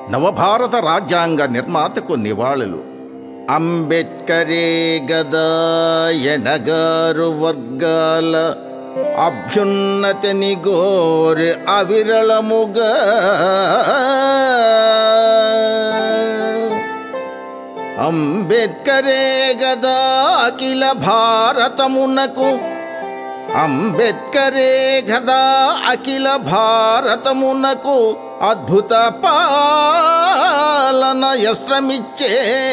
నవభారత రాజ్యాంగ నిర్మాతకు నివాళులు అంబేద్కరే గదాయనగారు వర్గాల అభ్యున్నతిని గోరి అవిరళముగా అంబేద్కరే గదా అఖిల భారతమునకు అంబేద్కరే గదా అఖిల భారతమునకు అద్భుత పాలన యస్త్రమిచ్చే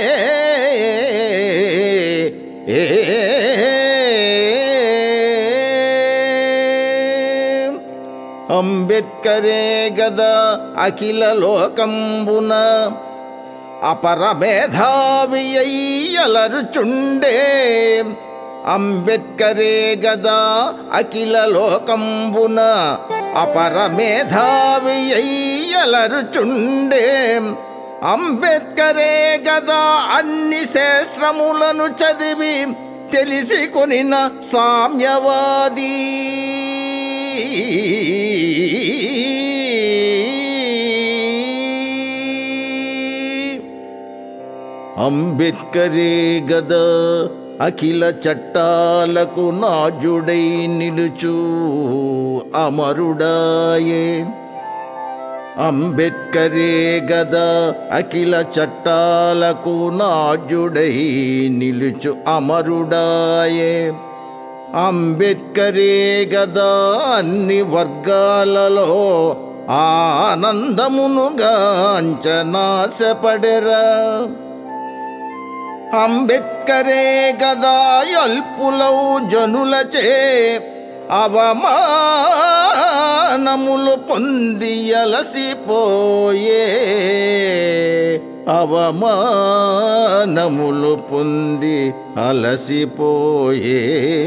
ఏ అంబేద్కరే గదా అఖిల లోకంబున అపరమేధావి అయ్యలరుచుండే అంబేద్కరే గదా అఖిల లోకంబున అపరమేధావి అయ్యలరుచుండే అంబేద్కరే గదా అన్ని శాస్త్రములను చదివి తెలిసి కొనిన సామ్యవాదీ అంబేద్కరే గదా అఖిల చట్టాలకు నాజుడై నిలుచు అమరుడాయే అంబేద్కరే గదా అఖిల చట్టాలకు నాజుడై నిలుచు అమరుడాయే అంబేద్కరే గదా అన్ని వర్గాలలో ఆనందమును గాంచనాశపడెరా అంబేద్కరే గదా అల్పులౌ జనులచే అవమానములు పొంది అలసిపోయే అవమానములు పొంది అలసిపోయే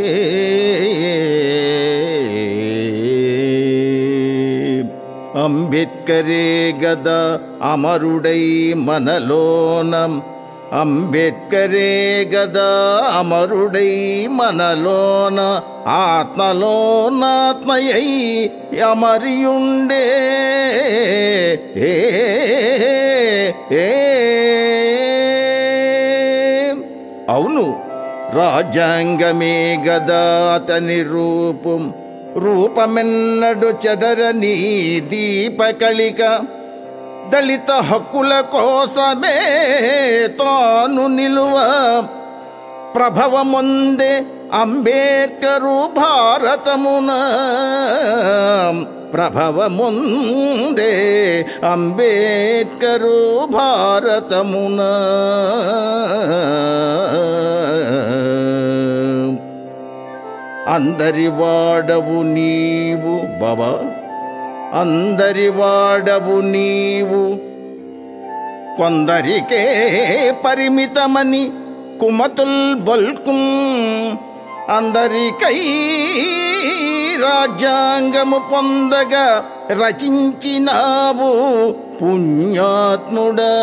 అంబేద్కరే గదా అమరుడై మనలోనం అంబేద్కరే గదా అమరుడై మనలోన ఆత్మలోనాత్మయై అమరియుండే ఏ ఏ అవును రాజ్యాంగమే గదా అతని రూపం రూపమెన్నడు చెదరని దీపకళిక దళిత హక్కుల కోసమే తాను నిలువ ప్రభవముందే అంబేద్కరు భారతమున ప్రభవముందే అంబేద్కరు భారతమున అందరి వాడవు నీవు బాబా అందరి వాడవు నీవు కొందరికే పరిమితమని కుమతుల్ బొల్కుం అందరికై రాజ్యాంగము పొందగా రచించినావు పుణ్యాత్ముడా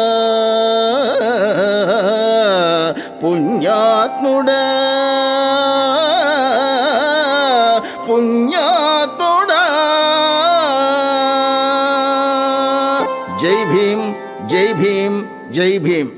పుణ్యాత్ముడా పుణ్యాత్ముడా జై భీమ్ జై భీమ్ జై భీమ్